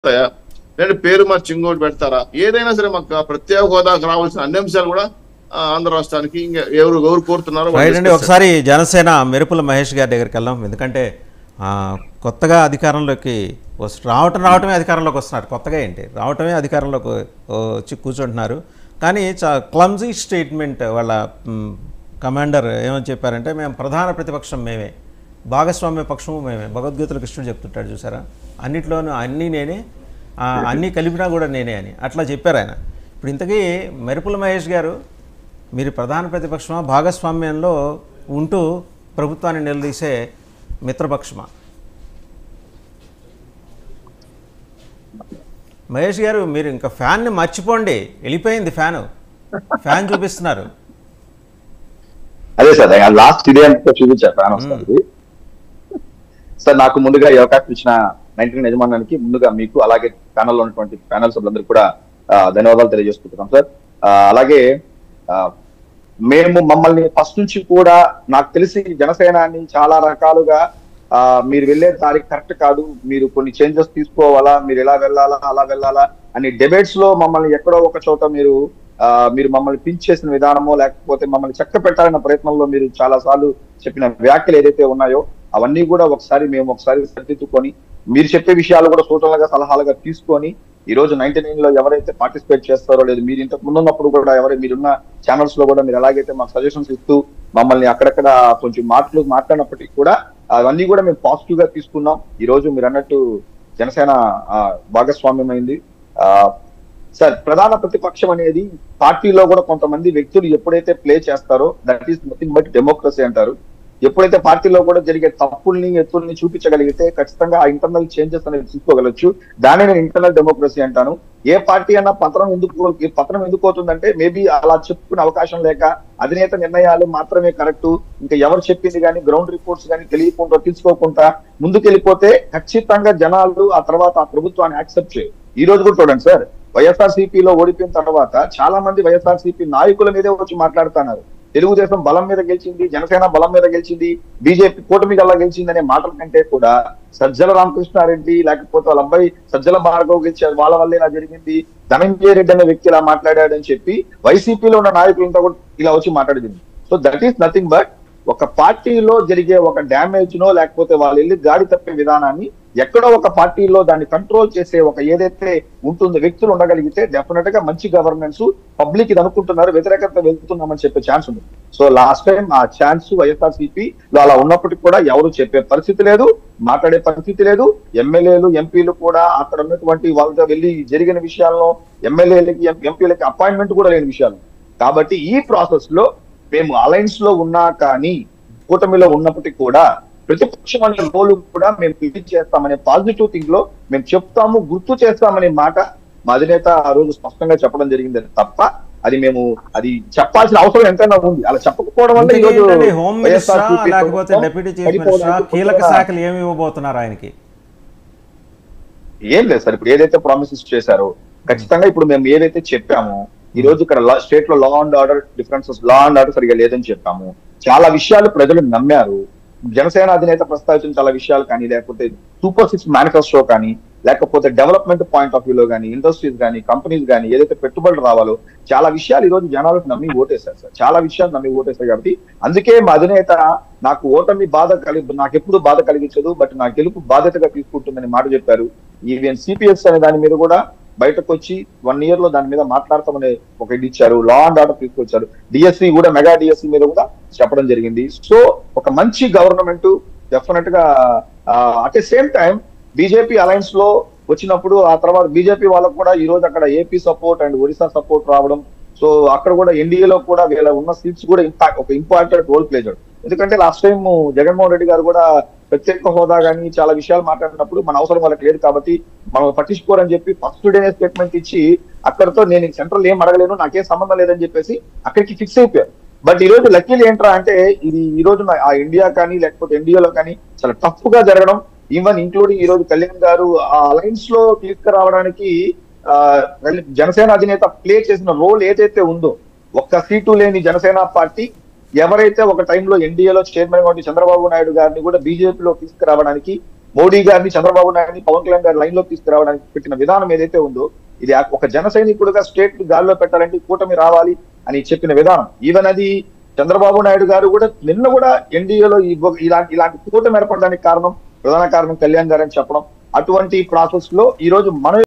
వస్తాయా లేదంటే పేరు మార్చి ఇంకోటి పెడతారా ఏదైనా సరే మాకు ఆ ప్రత్యేక హోదాకు రావాల్సిన అన్ని అంశాలు కూడా ఆ, ఆంధ్ర రాష్ట్రానికి ఇంకా ఎవరు ఎవరు కోరుతున్నారో వాళ్ళు రైట్ అండి discuss ఒకసారి జనసేన మెరుపుల మహేష్ గారి దగ్గరికి వెళ్దాం ఎందుకంటే ఆ, కొత్తగా అధికారంలోకి వస్ రావటం రావటమే అధికారంలోకి వస్తున్నారు కొత్తగా ఏంటి రావటమే అధికారంలోకి వచ్చి కూర్చుంటున్నారు కానీ చా క్లమ్జీ స్టేట్మెంట్ వాళ్ళ మ్, కమాండర్ ఏమని చెప్పారంటే మేము ప్రధాన ప్రతిపక్షం మేమే భాగస్వామ్య పక్షము మేమే భగవద్గీతలో కృష్ణుడు చెప్తుంటాడు చూసారా అన్నిట్లోనూ అన్నీ నేనే ఆ, అన్నీ కలిపినా కూడా నేనే అని అట్లా చెప్పారు ఆయన ఇప్పుడు ఇంతకీ మెరుపుల మహేష్ గారు మీరు ప్రధాన ప్రతిపక్షమా భాగస్వామ్యంలో ఉంటూ ప్రభుత్వాన్ని నిలదీసే మిత్రపక్షమా మహేష్ గారు మీరు ఇంకా ఫ్యాన్ని మర్చిపోండి వెళ్ళిపోయింది ఫ్యాను ఫ్యాన్ చూపిస్తున్నారు అదే సార్ లాస్ట్ ఇదే అంటే చూపించారు ఫ్యాన్ వస్తుంది సార్ నాకు ముందుగా ఈ అవకాశం ఇచ్చిన నైన్టీన్ యజమానానికి ముందుగా మీకు అలాగే ప్యానల్ లో ఉన్నటువంటి ప్యానల్ సభ్యులందరికీ కూడా ఆ, ధన్యవాదాలు తెలియజేసుకుంటున్నాం సార్ ఆ, అలాగే ఆ, మేము మమ్మల్ని ఫస్ట్ నుంచి కూడా నాకు తెలిసి జనసేనాన్ని చాలా రకాలుగా ఆ, మీరు వెళ్ళే దారి కరెక్ట్ కాదు మీరు కొన్ని చేంజెస్ తీసుకోవాలా మీరు ఎలా వెళ్ళాలా అలా వెళ్ళాలా అని డిబేట్స్ లో మమ్మల్ని ఎక్కడో ఒక చోట మీరు ఆ, మీరు మమ్మల్ని పించ్ చేసిన విధానమో లేకపోతే మమ్మల్ని చెక్క పెట్టాలన్న ప్రయత్నంలో మీరు చాలా సార్లు చెప్పిన వ్యాఖ్యలు ఏదైతే ఉన్నాయో అవన్నీ కూడా ఒకసారి మేము ఒకసారి సరిదిద్దుకొని మీరు చెప్పే విషయాలు కూడా సూచనలుగా సలహాలుగా తీసుకొని ఈ రోజు నైన్టీ నైన్ లో ఎవరైతే పార్టిసిపేట్ చేస్తారో లేదు మీరు ఇంతకు ముందు ఉన్నప్పుడు కూడా ఎవరు మీరున్న ఛానల్స్ లో కూడా మీరు ఎలాగైతే మాకు సజెషన్స్ ఇస్తూ మమ్మల్ని అక్కడక్కడ కొంచెం మాటలు మాట్లాడినప్పటికీ కూడా అవన్నీ కూడా మేము పాజిటివ్ గా తీసుకున్నాం ఈ రోజు మీరు అన్నట్టు జనసేన ఆ, భాగస్వామ్యమైంది ఆ, సార్ ప్రధాన ప్రతిపక్షం అనేది పార్టీలో కూడా కొంతమంది వ్యక్తులు ఎప్పుడైతే ప్లే చేస్తారో that is nothing but democracy అంటారు ఎప్పుడైతే పార్టీలో కూడా జరిగే తప్పుల్ని ఎత్తుల్ని చూపించగలిగితే ఖచ్చితంగా ఆ ఇంటర్నల్ చేంజెస్ అనేది తీసుకోగలచ్చు దాన్ని నేను ఇంటర్నల్ డెమోక్రసీ అంటాను ఏ పార్టీ అన్నా పత్రం ఎందుకు ఈ పత్రం ఎందుకు అవుతుందంటే మేబీ అలా చెప్పుకునే అవకాశం లేక అధినేత నిర్ణయాలు మాత్రమే కరెక్ట్ ఇంకా ఎవరు చెప్పింది కానీ గ్రౌండ్ రిపోర్ట్స్ కానీ తెలియకుండా తీసుకోకుండా ముందుకెళ్ళిపోతే ఖచ్చితంగా జనాలు ఆ తర్వాత ఆ ప్రభుత్వాన్ని యాక్సెప్ట్ చేయరు ఈ రోజు కూడా చూడండి సార్ వైఎస్ఆర్ లో ఓడిపోయిన తర్వాత చాలా మంది వైఎస్ఆర్ సిపి నాయకుల మీదే వచ్చి మాట్లాడుతున్నారు తెలుగుదేశం బలం మీద గెలిచింది జనసేన బలం మీద గెలిచింది బీజేపీ కూటమి గల్లా గెలిచింది అనే మాటల కంటే కూడా సజ్జల రామకృష్ణారెడ్డి లేకపోతే వాళ్ళ అబ్బాయి సజ్జల భార్గవ్ గెలిచారు వాళ్ళ వల్ల ఇలా జరిగింది ధనంజయ రెడ్డి అనే వ్యక్తి ఇలా మాట్లాడాడని చెప్పి వైసీపీలో ఉన్న నాయకులంతా కూడా ఇలా వచ్చి మాట్లాడింది so that is nothing but ఒక పార్టీలో జరిగే ఒక డ్యామేజ్ నో లేకపోతే వాళ్ళు వెళ్ళి గాడి తప్పే విధానాన్ని ఎక్కడో ఒక పార్టీలో దాన్ని కంట్రోల్ చేసే ఒక ఏదైతే ఉంటుందో వ్యక్తులు ఉండగలిగితే డెఫినెట్ గా మంచి గవర్నెన్స్ పబ్లిక్ ఇది అనుకుంటున్నారు వ్యతిరేకత వెళ్తున్నామని చెప్పే ఛాన్స్ ఉంది సో లాస్ట్ టైం ఆ ఛాన్స్ వైఎస్ఆర్ లో అలా ఉన్నప్పటికీ కూడా ఎవరు చెప్పే పరిస్థితి లేదు మాట్లాడే పరిస్థితి లేదు ఎమ్మెల్యేలు ఎంపీలు కూడా అక్కడ ఉన్నటువంటి వాళ్ళతో వెళ్ళి జరిగిన విషయాలను ఎమ్మెల్యేలకి ఎంపీలకి అపాయింట్మెంట్ కూడా లేని విషయాలు కాబట్టి ఈ ప్రాసెస్ లో మేము అలయన్స్ లో ఉన్నా కానీ కూటమిలో ఉన్నప్పటికీ కూడా ప్రతిపక్షం అనే రోలు కూడా మేము ఫిల్ చేస్తామనే పాజిటివ్ థింగ్ లో మేము చెప్తాము గుర్తు చేస్తామనే మాట మా అధినేత ఆ రోజు స్పష్టంగా చెప్పడం జరిగింది తప్ప అది మేము అది చెప్పాల్సిన అవసరం ఎంతైనా ఉంది అలా చెప్పకపోవడం వల్ల ఈ రోజు ఇంతకీ హోమ్ మినిస్టరా వైఎస్ఆర్సీపీ లేకపోతే ప్రభుత్వం డిప్యూటీ చీఫ్ మినిస్టరా పడిపోవడానికి కీలక కొత్తగా- శాఖలు ఏమి ఇవ్వబోతున్నారు ఆయనకి ఏం లేదు సార్ ఇప్పుడు ఏదైతే ప్రామిసెస్ చేశారో ఖచ్చితంగా ఇప్పుడు మేము ఏదైతే చెప్పామో ఈ రోజు ఇక్కడ స్టేట్ లో law and order differences law and order సరిగా లేదని చెప్పాము చాలా విషయాలు ప్రజలు నమ్మారు జనసేన అధినేత ప్రస్తావించిన చాలా విషయాలు కానీ లేకపోతే సూపర్ సిక్స్ మేనిఫెస్టో కానీ లేకపోతే డెవలప్మెంట్ పాయింట్ ఆఫ్ వ్యూలో కానీ ఇండస్ట్రీస్ కానీ కంపెనీస్ కానీ ఏదైతే పెట్టుబడులు రావాలో చాలా విషయాలు ఈ రోజు జనాలకు నమ్మి ఓటేశారు సార్ చాలా విషయాలు నమ్మి ఓటేశారు కాబట్టి అందుకే మా అధినేత నాకు ఓటమి బాధ కలిగి నాకు ఎప్పుడు బాధ కలిగించదు బట్ నా గెలుపు బాధ్యతగా తీసుకుంటుందని మాట చెప్పారు ఈవెన్ సిపిఎస్ అనే దాని మీద కూడా బయటకు వచ్చి వన్ ఇయర్ లో దాని మీద మాట్లాడతామని ఒక ఇది ఇచ్చారు లా అండ్ ఆర్డర్ తీసుకొచ్చారు డిఎస్సి కూడా మెగా డిఎస్సి మీద కూడా చెప్పడం జరిగింది సో ఒక మంచి గవర్నమెంట్ డెఫినెట్ గా at the same time BJP alliance లో వచ్చినప్పుడు ఆ తర్వాత బీజేపీ వాళ్ళకు కూడా ఈ రోజు అక్కడ AP support and Orissa support రావడం సో అక్కడ కూడా ఎన్డీఏలో కూడా వీళ్ళ ఉన్న సీట్స్ కూడా ఇంపాక్ట్ ఒక ఇంపార్టెంట్ రోల్ ప్లే చేయడం ఎందుకంటే లాస్ట్ టైం జగన్మోహన్ రెడ్డి గారు కూడా ప్రత్యేక హోదా కానీ చాలా విషయాలు మాట్లాడినప్పుడు మన అవసరం వాళ్ళకి లేదు కాబట్టి మనం పట్టించుకోరని చెప్పి ఫస్ట్ డే స్టేట్మెంట్ ఇచ్చి అక్కడతో నేను సెంట్రల్ ఏం అడగలేను నాకేం సంబంధం లేదని చెప్పేసి అక్కడికి ఫిక్స్ అయిపోయారు బట్ ఈ రోజు లక్కీలు ఏంట్రా అంటే ఇది ఈ రోజు నా- ఆ ఇండియా కానీ లేకపోతే ఇండియాలో కానీ చాలా టఫ్ గా జరగడం ఈవెన్ ఇంక్లూడింగ్ ఈ రోజు కళ్యాణ్ గారు ఆ అలయన్స్ లో తీసుకురావడానికి ఆ, జనసేన అధినేత ప్లే చేసిన రోల్ ఏదైతే ఉందో ఒక్క సీటు లేని జనసేన పార్టీ ఎవరైతే ఒక టైంలో ఎన్డీఏలో చైర్మన్ గా ఉండి చంద్రబాబు నాయుడు గారిని కూడా బీజేపీలో తీసుకురావడానికి మోడీ గారిని చంద్రబాబు నాయుడిని పవన్ కళ్యాణ్ గారి లైన్ లోకి తీసుకురావడానికి పెట్టిన విధానం ఏదైతే ఉందో ఇది ఆ- ఒక జన సైనికుడుగా స్టేట్ గాలిలో పెట్టాలంటే కూటమి రావాలి అని చెప్పిన విధానం ఈవెన్ అది చంద్రబాబు నాయుడు గారు కూడా నిన్న కూడా ఎన్డీఏలో ఈ బొ- ఇలాంటి ఇలాంటి కూటమి ఏర్పడడానికి కారణం ప్రధాన కారణం కళ్యాణ్ గారు అని చెప్పడం అటువంటి ప్రాసెస్ లో ఈ రోజు మనం